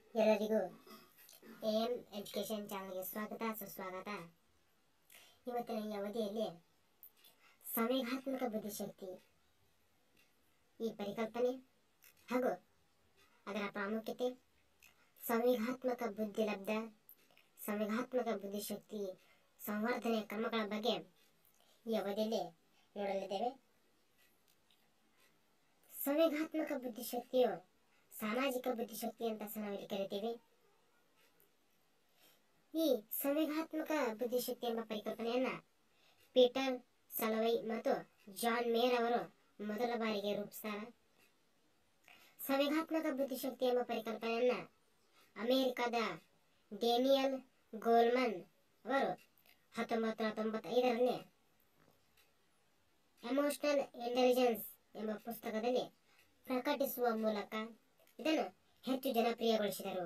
ಎಲ್ಲರಿಗೂ A M education ಚಾನಲ್ಗೆ ಸ್ವಾಗತ ಸುಸ್ವಾಗತ ಇವತ್ತಿನ ಈ ಅವಧಿಯಲ್ಲಿ ಸಂವೇಗಾತ್ಮಕ ಬುದ್ಧಿಶಕ್ತಿ ಈ ಪರಿಕಲ್ಪನೆ ಹಾಗೂ ಅದರ ಪ್ರಾಮುಖ್ಯತೆ ಸಂವೇಗಾತ್ಮಕ ಬುದ್ಧಿ ಲಬ್ಧ ಸಂವೇಗಾತ್ಮಕ ಬುದ್ಧಿಶಕ್ತಿ ಸಂವರ್ಧನೆ ಕ್ರಮಗಳ ಬಗ್ಗೆ ಈ ಅವಧಿಯಲ್ಲಿ ನೋಡಲಿದ್ದೇವೆ ಸಂವೇಗಾತ್ಮಕ ಬುದ್ಧಿಶಕ್ತಿಯು ಸಾಮಾಜಿಕ ಬುದ್ಧಿಶಕ್ತಿ ಅಂತ ಸಹ ನಾವು ಇಲ್ಲಿ ಕರಿತೀವಿ ಈ ಸಂವೇಗಾತ್ಮಕ ಬುದ್ಧಿಶಕ್ತಿ ಎಂಬ ಪರಿಕಲ್ಪನೆಯನ್ನ ಪೀಟರ್ ಸಲವೈ ಮತ್ತು ಜಾನ್ ಮೇರ್ ಅವರು ಮೊದಲ ಬಾರಿಗೆ ರೂಪಿಸ್ತಾರೆ ಸಂವೇಗಾತ್ಮಕ ಬುದ್ಧಿಶಕ್ತಿ ಎಂಬ ಪರಿಕಲ್ಪನೆಯನ್ನ ಅಮೆರಿಕದ ಡೇನಿಯಲ್ ಗೋಲ್ಮನ್ ಅವರು ಹತ್ತೊಂಬತ್ತು ನೂರ ತೊಂಬತ್ತೈದರಲ್ಲಿ ಎಮೋಷನಲ್ ಇಂಟೆಲಿಜೆನ್ಸ್ ಎಂಬ ಪುಸ್ತಕದಲ್ಲಿ ಪ್ರಕಟಿಸುವ ಮೂಲಕ ಇದನ್ನು ಹೆಚ್ಚು ಜನಪ್ರಿಯಗೊಳಿಸಿದರು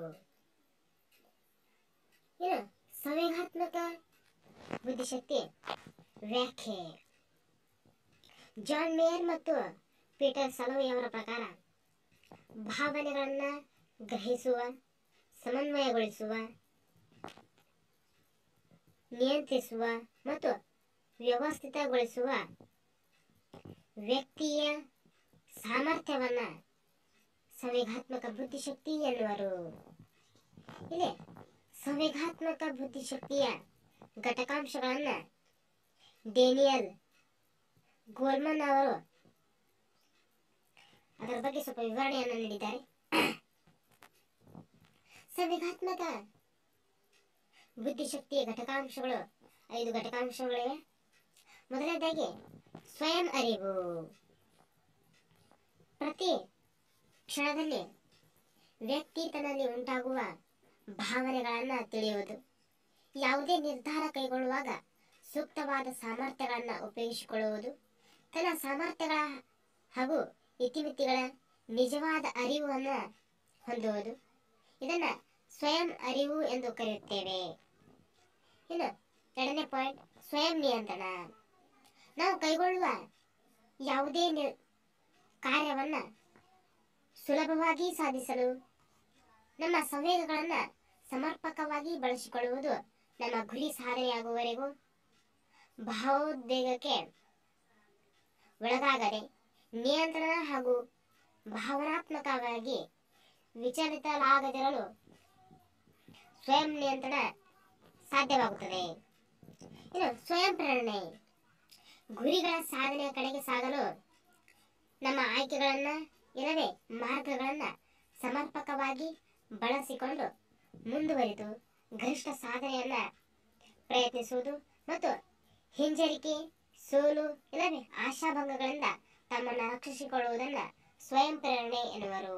ಇನ್ನು ಸಂವೇಗಾತ್ಮಕ ಬುದ್ಧಿಶಕ್ತಿ ವ್ಯಾಖ್ಯೆ ಜಾನ್ ಮೇಯರ್ ಮತ್ತು ಪೀಟರ್ ಸಲೋಯ್ ಅವರ ಪ್ರಕಾರ ಭಾವನೆಗಳನ್ನು ಗ್ರಹಿಸುವ ಸಮನ್ವಯಗೊಳಿಸುವ ನಿಯಂತ್ರಿಸುವ ಮತ್ತು ವ್ಯವಸ್ಥಿತಗೊಳಿಸುವ ವ್ಯಕ್ತಿಯ ಸಾಮರ್ಥ್ಯವನ್ನ ಸಂವೇಗಾತ್ಮಕ ಬುದ್ಧಿಶಕ್ತಿ ಎನ್ನುವರು ಇಲ್ಲಿ ಸಂವೇಗಾತ್ಮಕ ಬುದ್ಧಿಶಕ್ತಿಯ ಘಟಕಾಂಶಗಳನ್ನ ಡೇನಿಯಲ್ ಗೋಲ್ಮನ್ ಅವರು ಅದರ ಬಗ್ಗೆ ಸ್ವಲ್ಪ ವಿವರಣೆಯನ್ನು ನೀಡಿದ್ದಾರೆ ಸಂವೇಗಾತ್ಮಕ ಬುದ್ಧಿಶಕ್ತಿಯ ಘಟಕಾಂಶಗಳು ಐದು ಘಟಕಾಂಶಗಳಿವೆ ಮೊದಲನೇದಾಗಿ ಸ್ವಯಂ ಅರಿವು ಪ್ರತಿ ಕ್ಷಣದಲ್ಲಿ ವ್ಯಕ್ತಿ ತನ್ನಲ್ಲಿ ಉಂಟಾಗುವ ಭಾವನೆಗಳನ್ನು ತಿಳಿಯುವುದು ಯಾವುದೇ ನಿರ್ಧಾರ ಕೈಗೊಳ್ಳುವಾಗ ಸೂಕ್ತವಾದ ಸಾಮರ್ಥ್ಯಗಳನ್ನು ಉಪಯೋಗಿಸಿಕೊಳ್ಳುವುದು ತನ್ನ ಸಾಮರ್ಥ್ಯಗಳ ಹಾಗೂ ಇತಿಮಿತಿಗಳ ನಿಜವಾದ ಅರಿವನ್ನು ಹೊಂದುವುದು ಇದನ್ನು ಸ್ವಯಂ ಅರಿವು ಎಂದು ಕರೆಯುತ್ತೇವೆ ಇನ್ನು ಎರಡನೇ ಪಾಯಿಂಟ್ ಸ್ವಯಂ ನಿಯಂತ್ರಣ ನಾವು ಕೈಗೊಳ್ಳುವ ಯಾವುದೇ ನಿರ್ ಕಾರ್ಯವನ್ನು ಸುಲಭವಾಗಿ ಸಾಧಿಸಲು ನಮ್ಮ ಸಂವೇಗಗಳನ್ನು ಸಮರ್ಪಕವಾಗಿ ಬಳಸಿಕೊಳ್ಳುವುದು ನಮ್ಮ ಗುರಿ ಸಾಧನೆಯಾಗುವವರೆಗೂ ಭಾವೋದ್ವೇಗಕ್ಕೆ ಒಳಗಾಗದೆ ನಿಯಂತ್ರಣ ಹಾಗೂ ಭಾವನಾತ್ಮಕವಾಗಿ ವಿಚಲಿತಲಾಗದಿರಲು ಸ್ವಯಂ ನಿಯಂತ್ರಣ ಸಾಧ್ಯವಾಗುತ್ತದೆ ಇನ್ನು ಸ್ವಯಂ ಪ್ರೇರಣೆ ಗುರಿಗಳ ಸಾಧನೆಯ ಕಡೆಗೆ ಸಾಗಲು ನಮ್ಮ ಆಯ್ಕೆಗಳನ್ನು ಇಲ್ಲವೇ ಮಾರ್ಗಗಳನ್ನು ಸಮರ್ಪಕವಾಗಿ ಬಳಸಿಕೊಂಡು ಮುಂದುವರಿದು ಗರಿಷ್ಠ ಸಾಧನೆಯನ್ನ ಪ್ರಯತ್ನಿಸುವುದು ಮತ್ತು ಹಿಂಜರಿಕೆ ಸೋಲು ಇಲ್ಲವೇ ಆಶಾಭಂಗಗಳಿಂದ ತಮ್ಮನ್ನು ರಕ್ಷಿಸಿಕೊಳ್ಳುವುದನ್ನ ಸ್ವಯಂ ಪ್ರೇರಣೆ ಎನ್ನುವರು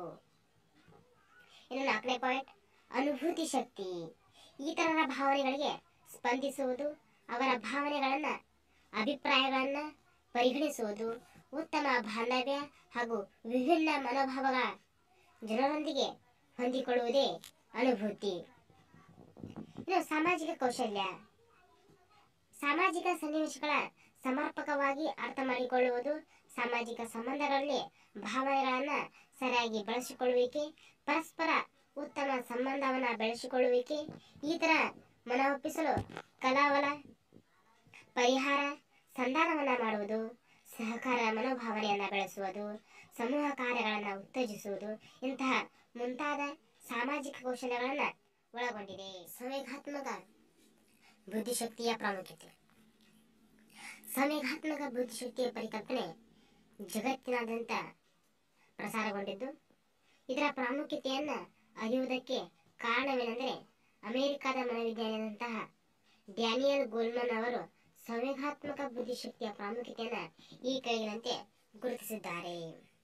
ಇನ್ನು ನಾಲ್ಕನೇ ಪಾಯಿಂಟ್ ಅನುಭೂತಿ ಶಕ್ತಿ ಇತರರ ಭಾವನೆಗಳಿಗೆ ಸ್ಪಂದಿಸುವುದು ಅವರ ಭಾವನೆಗಳನ್ನ ಅಭಿಪ್ರಾಯಗಳನ್ನ ಪರಿಗಣಿಸುವುದು ಉತ್ತಮ ಬಾಂಧವ್ಯ ಹಾಗೂ ವಿಭಿನ್ನ ಮನೋಭಾವಗಳ ಜನರೊಂದಿಗೆ ಹೊಂದಿಕೊಳ್ಳುವುದೇ ಅನುಭೂತಿ ಇನ್ನು ಸಾಮಾಜಿಕ ಕೌಶಲ್ಯ ಸಾಮಾಜಿಕ ಸನ್ನಿವೇಶಗಳ ಸಮರ್ಪಕವಾಗಿ ಅರ್ಥ ಮಾಡಿಕೊಳ್ಳುವುದು ಸಾಮಾಜಿಕ ಸಂಬಂಧಗಳಲ್ಲಿ ಭಾವನೆಗಳನ್ನ ಸರಿಯಾಗಿ ಬಳಸಿಕೊಳ್ಳುವಿಕೆ ಪರಸ್ಪರ ಉತ್ತಮ ಸಂಬಂಧವನ್ನ ಬೆಳೆಸಿಕೊಳ್ಳುವಿಕೆ ಈ ತರ ಮನವೊಪ್ಪಿಸಲು ಕಲಾವಲ ಪರಿಹಾರ ಸಂಧಾನವನ್ನ ಮಾಡುವುದು ಸಹಕಾರ ಮನೋಭಾವನೆಯನ್ನ ಬೆಳೆಸುವುದು ಸಮೂಹ ಕಾರ್ಯಗಳನ್ನು ಉತ್ತೇಜಿಸುವುದು ಇಂತಹ ಮುಂತಾದ ಸಾಮಾಜಿಕ ಕೌಶಲ್ಯಗಳನ್ನ ಒಳಗೊಂಡಿದೆ ಸಂವೇಗಾತ್ಮಕ ಬುದ್ಧಿಶಕ್ತಿಯ ಪ್ರಾಮುಖ್ಯತೆ ಸಂವೇಗಾತ್ಮಕ ಬುದ್ಧಿಶಕ್ತಿಯ ಪರಿಕಲ್ಪನೆ ಜಗತ್ತಿನಾದ್ಯಂತ ಪ್ರಸಾರಗೊಂಡಿದ್ದು ಇದರ ಪ್ರಾಮುಖ್ಯತೆಯನ್ನ ಅರಿಯುವುದಕ್ಕೆ ಕಾರಣವೇನೆಂದರೆ ಅಮೆರಿಕದ ಮನೋವಿಜ್ಞಾನದಂತಹ ಡ್ಯಾನಿಯಲ್ ಗೋಲ್ಮನ್ ಅವರು ಸಂವೇಗಾತ್ಮಕ ಬುದ್ಧಿಶಕ್ತಿಯ ಪ್ರಾಮುಖ್ಯತೆಯನ್ನು ಈ ಕೆಳಗಿನಂತೆ ಗುರುತಿಸಿದ್ದಾರೆ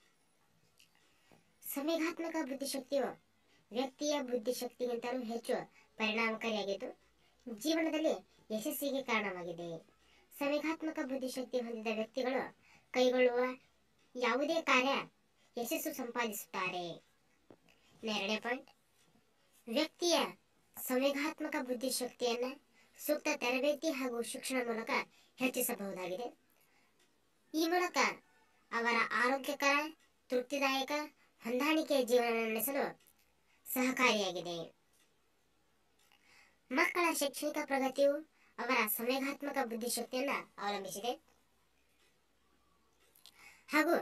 ಸಂವೇಗಾತ್ಮಕ ಬುದ್ಧಿಶಕ್ತಿಯು ವ್ಯಕ್ತಿಯ ಬುದ್ಧಿಶಕ್ತಿಗಿಂತಲೂ ಹೆಚ್ಚು ಪರಿಣಾಮಕಾರಿಯಾಗಿದ್ದು ಜೀವನದಲ್ಲಿ ಯಶಸ್ಸಿಗೆ ಕಾರಣವಾಗಿದೆ ಸಂವೇಗಾತ್ಮಕ ಬುದ್ಧಿಶಕ್ತಿ ಹೊಂದಿದ ವ್ಯಕ್ತಿಗಳು ಕೈಗೊಳ್ಳುವ ಯಾವುದೇ ಕಾರ್ಯ ಯಶಸ್ಸು ಸಂಪಾದಿಸುತ್ತಾರೆ ಎರಡನೇ ಪಾಯಿಂಟ್ ವ್ಯಕ್ತಿಯ ಸಂವೇಗಾತ್ಮಕ ಬುದ್ಧಿಶಕ್ತಿಯನ್ನು ಸೂಕ್ತ ತರಬೇತಿ ಹಾಗೂ ಶಿಕ್ಷಣ ಮೂಲಕ ಹೆಚ್ಚಿಸಬಹುದಾಗಿದೆ ಈ ಮೂಲಕ ಅವರ ಆರೋಗ್ಯಕರ ತೃಪ್ತಿದಾಯಕ ಹೊಂದಾಣಿಕೆಯ ಜೀವನ ನಡೆಸಲು ಸಹಕಾರಿಯಾಗಿದೆ ಮಕ್ಕಳ ಶೈಕ್ಷಣಿಕ ಪ್ರಗತಿಯು ಅವರ ಸಂವೇಗಾತ್ಮಕ ಬುದ್ಧಿಶಕ್ತಿಯನ್ನ ಅವಲಂಬಿಸಿದೆ ಹಾಗೂ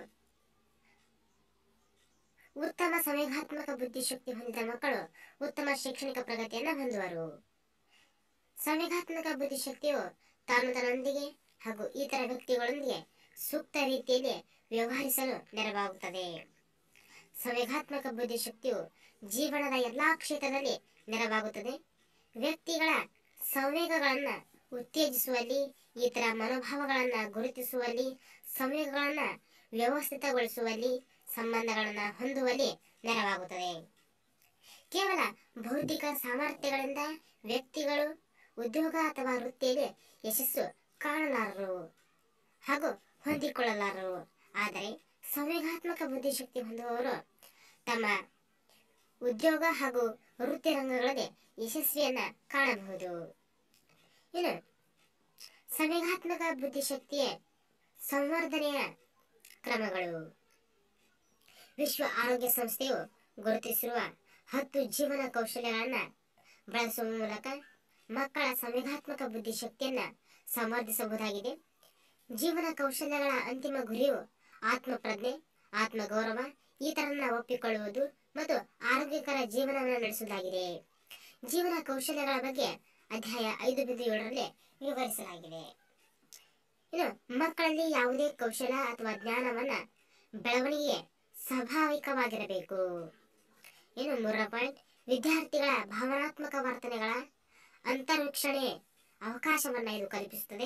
ಉತ್ತಮ ಸಂವೇಗಾತ್ಮಕ ಬುದ್ಧಿಶಕ್ತಿ ಹೊಂದಿದ ಮಕ್ಕಳು ಉತ್ತಮ ಶೈಕ್ಷಣಿಕ ಪ್ರಗತಿಯನ್ನ ಹೊಂದುವರು ಸಂವೇಗಾತ್ಮಕ ಬುದ್ಧಿಶಕ್ತಿಯು ತಾನು ತನ್ನೊಂದಿಗೆ ಹಾಗೂ ಇತರ ವ್ಯಕ್ತಿಗಳೊಂದಿಗೆ ಸೂಕ್ತ ರೀತಿಯಲ್ಲಿ ವ್ಯವಹರಿಸಲು ನೆರವಾಗುತ್ತದೆ ಸಂವೇಗಾತ್ಮಕ ಬುದ್ಧಿಶಕ್ತಿಯು ಜೀವನದ ಎಲ್ಲಾ ಕ್ಷೇತ್ರದಲ್ಲಿ ನೆರವಾಗುತ್ತದೆ ವ್ಯಕ್ತಿಗಳ ಸಂವೇಗಗಳನ್ನು ಉತ್ತೇಜಿಸುವಲ್ಲಿ ಇತರ ಮನೋಭಾವಗಳನ್ನು ಗುರುತಿಸುವಲ್ಲಿ ಸಂವೇಗಗಳನ್ನು ವ್ಯವಸ್ಥಿತಗೊಳಿಸುವಲ್ಲಿ ಸಂಬಂಧಗಳನ್ನು ಹೊಂದುವಲ್ಲಿ ನೆರವಾಗುತ್ತದೆ ಕೇವಲ ಬೌದ್ಧಿಕ ಸಾಮರ್ಥ್ಯಗಳಿಂದ ವ್ಯಕ್ತಿಗಳು ಉದ್ಯೋಗ ಅಥವಾ ವೃತ್ತಿಯಲ್ಲಿ ಯಶಸ್ಸು ಕಾಣಲಾರರು ಹಾಗೂ ಹೊಂದಿಕೊಳ್ಳಲಾರರು ಆದರೆ ಸಂವೇಗಾತ್ಮಕ ಬುದ್ಧಿಶಕ್ತಿ ಹೊಂದುವವರು ತಮ್ಮ ಉದ್ಯೋಗ ಹಾಗೂ ವೃತ್ತಿ ರಂಗಗಳಲ್ಲಿ ಯಶಸ್ವಿಯನ್ನ ಕಾಣಬಹುದು ಇನ್ನು ಸಂವೇಗಾತ್ಮಕ ಬುದ್ಧಿಶಕ್ತಿಯ ಸಂವರ್ಧನೆಯ ಕ್ರಮಗಳು ವಿಶ್ವ ಆರೋಗ್ಯ ಸಂಸ್ಥೆಯು ಗುರುತಿಸಿರುವ ಹತ್ತು ಜೀವನ ಕೌಶಲ್ಯಗಳನ್ನು ಬಳಸುವ ಮೂಲಕ ಮಕ್ಕಳ ಸಂವೇಗಾತ್ಮಕ ಬುದ್ಧಿಶಕ್ತಿಯನ್ನ ಸಂವರ್ಧಿಸಬಹುದಾಗಿದೆ ಜೀವನ ಕೌಶಲ್ಯಗಳ ಅಂತಿಮ ಗುರಿಯು ಆತ್ಮಪ್ರಜ್ಞೆ ಆತ್ಮಗೌರವ ಇತರನ್ನ ಒಪ್ಪಿಕೊಳ್ಳುವುದು ಮತ್ತು ಆರೋಗ್ಯಕರ ಜೀವನವನ್ನು ನಡೆಸುವುದಾಗಿದೆ ಜೀವನ ಕೌಶಲ್ಯಗಳ ಬಗ್ಗೆ ಅಧ್ಯಾಯ ಐದು ಬಿಂದು ಏಳರಲ್ಲಿ ವಿವರಿಸಲಾಗಿದೆ ಇನ್ನು ಮಕ್ಕಳಲ್ಲಿ ಯಾವುದೇ ಕೌಶಲ ಅಥವಾ ಜ್ಞಾನವನ್ನ ಬೆಳವಣಿಗೆ ಸ್ವಾಭಾವಿಕವಾಗಿರಬೇಕು ಇನ್ನು ಮೂರನೇ ಪಾಯಿಂಟ್ ವಿದ್ಯಾರ್ಥಿಗಳ ಭಾವನಾತ್ಮಕ ವರ್ತನೆಗಳ ಅಂತರ್ವೀಕ್ಷಣೆ ಅವಕಾಶವನ್ನ ಇದು ಕಲ್ಪಿಸುತ್ತದೆ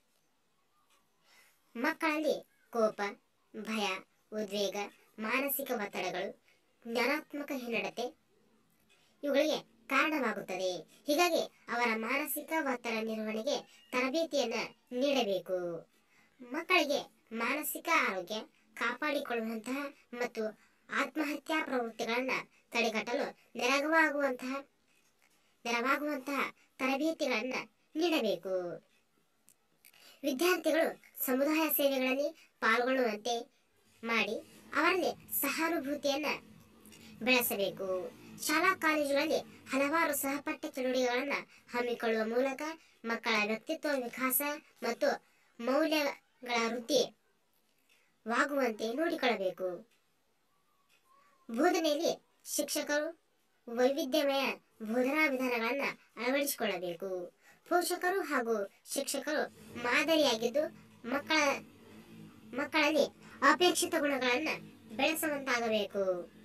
ಮಕ್ಕಳಲ್ಲಿ ಕೋಪ ಭಯ ಉದ್ವೇಗ ಮಾನಸಿಕ ಒತ್ತಡಗಳು ಜ್ಞಾನಾತ್ಮಕ ಹಿನ್ನಡತೆ ಇವುಗಳಿಗೆ ಕಾರಣವಾಗುತ್ತದೆ ಹೀಗಾಗಿ ಅವರ ಮಾನಸಿಕ ಒತ್ತಡ ನಿರ್ವಹಣೆಗೆ ತರಬೇತಿಯನ್ನ ನೀಡಬೇಕು ಮಕ್ಕಳಿಗೆ ಮಾನಸಿಕ ಆರೋಗ್ಯ ಕಾಪಾಡಿಕೊಳ್ಳುವಂತಹ ಮತ್ತು ಆತ್ಮಹತ್ಯಾ ಪ್ರವೃತ್ತಿಗಳನ್ನ ತಡೆಗಟ್ಟಲು ನೆರವಾಗುವಂತಹ ನೆರವಾಗುವಂತಹ ತರಬೇತಿಗಳನ್ನ ನೀಡಬೇಕು ವಿದ್ಯಾರ್ಥಿಗಳು ಸಮುದಾಯ ಸೇವೆಗಳಲ್ಲಿ ಪಾಲ್ಗೊಳ್ಳುವಂತೆ ಮಾಡಿ ಅವರಲ್ಲಿ ಸಹಾನುಭೂತಿಯನ್ನ ಬೆಳೆಸಬೇಕು ಶಾಲಾ ಕಾಲೇಜುಗಳಲ್ಲಿ ಹಲವಾರು ಸಹಪಠ್ಯ ಚಟುವಟಿಕೆಗಳನ್ನು ಹಮ್ಮಿಕೊಳ್ಳುವ ಮೂಲಕ ಮಕ್ಕಳ ವ್ಯಕ್ತಿತ್ವ ವಿಕಾಸ ಮತ್ತು ಮೌಲ್ಯಗಳ ವೃದ್ಧಿ ವಾಗುವಂತೆ ನೋಡಿಕೊಳ್ಳಬೇಕು ಬೋಧನೆಯಲ್ಲಿ ಶಿಕ್ಷಕರು ವೈವಿಧ್ಯಮಯ ಬೋಧನಾ ವಿಧಾನಗಳನ್ನು ಅಳವಡಿಸಿಕೊಳ್ಳಬೇಕು ಪೋಷಕರು ಹಾಗೂ ಶಿಕ್ಷಕರು ಮಾದರಿಯಾಗಿದ್ದು ಮಕ್ಕಳ ಮಕ್ಕಳಲ್ಲಿ ಅಪೇಕ್ಷಿತ ಗುಣಗಳನ್ನು ಬೆಳೆಸುವಂತಾಗಬೇಕು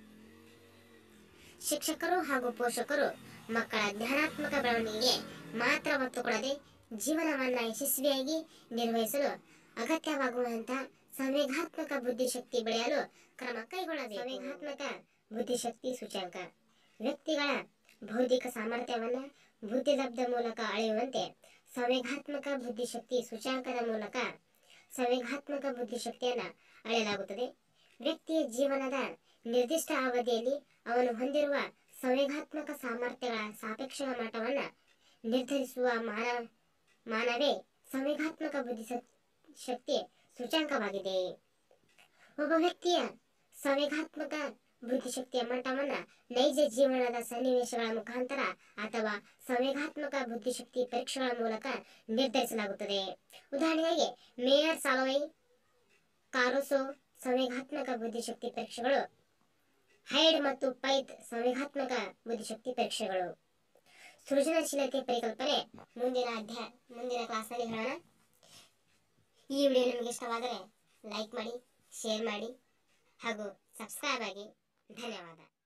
ಶಿಕ್ಷಕರು ಹಾಗೂ ಪೋಷಕರು ಮಕ್ಕಳ ಜ್ಞಾನಾತ್ಮಕ ಬೆಳವಣಿಗೆಗೆ ಮಾತ್ರ ಒತ್ತು ಕೊಡದೆ ಜೀವನವನ್ನ ಯಶಸ್ವಿಯಾಗಿ ನಿರ್ವಹಿಸಲು ಅಗತ್ಯವಾಗುವಂತಹ ಸಂವೇಗಾತ್ಮಕ ಬುದ್ಧಿಶಕ್ತಿ ಬೆಳೆಯಲು ಕ್ರಮ ಕೈಗೊಳ್ಳಬೇಕು ಸಂವೇಗಾತ್ಮಕ ಬುದ್ಧಿಶಕ್ತಿ ಸೂಚ್ಯಂಕ ವ್ಯಕ್ತಿಗಳ ಬೌದ್ಧಿಕ ಸಾಮರ್ಥ್ಯವನ್ನ ಬುದ್ಧಿಲಬ್ಧ ಮೂಲಕ ಅಳೆಯುವಂತೆ ಸಂವೇಗಾತ್ಮಕ ಬುದ್ಧಿಶಕ್ತಿ ಸೂಚ್ಯಾಂಕದ ಮೂಲಕ ಸಂವೇಗಾತ್ಮಕ ಬುದ್ಧಿಶಕ್ತಿಯನ್ನ ಅಳೆಯಲಾಗುತ್ತದೆ ವ್ಯಕ್ತಿಯ ಜೀವನದ ನಿರ್ದಿಷ್ಟ ಅವಧಿಯಲ್ಲಿ ಅವನು ಹೊಂದಿರುವ ಸಂವೇಗಾತ್ಮಕ ಸಾಮರ್ಥ್ಯಗಳ ಸಾಪೇಕ್ಷ ಮಟ್ಟವನ್ನು ನಿರ್ಧರಿಸುವ ಮಾನ ಮಾನವೇ ಸಂವೇಗಾತ್ಮಕ ಬುದ್ಧಿ ಶಕ್ತಿ ಸೂಚ್ಯಂಕವಾಗಿದೆ ಒಬ್ಬ ವ್ಯಕ್ತಿಯ ಸಂವೇಗಾತ್ಮಕ ಬುದ್ಧಿಶಕ್ತಿಯ ಮಟ್ಟವನ್ನ ನೈಜ ಜೀವನದ ಸನ್ನಿವೇಶಗಳ ಮುಖಾಂತರ ಅಥವಾ ಸಂವೇಗಾತ್ಮಕ ಬುದ್ಧಿಶಕ್ತಿ ಪರೀಕ್ಷೆಗಳ ಮೂಲಕ ನಿರ್ಧರಿಸಲಾಗುತ್ತದೆ ಉದಾಹರಣೆಗೆ ಮೇಯರ್ ಸಾಲೋಯ್ ಕಾರುಸೋ ಸಂವೇಗಾತ್ಮಕ ಬುದ್ಧಿಶಕ್ತಿ ಪರೀಕ್ಷೆಗಳು ಹೈಡ್ ಮತ್ತು ಪೈತ್ ಸಂವೇಗಾತ್ಮಕ ಬುದ್ಧಿಶಕ್ತಿ ಪರೀಕ್ಷೆಗಳು ಸೃಜನಶೀಲತೆ ಪರಿಕಲ್ಪನೆ ಮುಂದಿನ ಅಧ್ಯಾಯ ಮುಂದಿನ ಕ್ಲಾಸ್ನಲ್ಲಿ ಹೇಳೋಣ ಈ ವಿಡಿಯೋ ನಿಮಗೆ ಇಷ್ಟವಾದರೆ ಲೈಕ್ ಮಾಡಿ ಶೇರ್ ಮಾಡಿ ಹಾಗೂ ಸಬ್ಸ್ಕ್ರೈಬ್ ಆಗಿ ಧನ್ಯವಾದ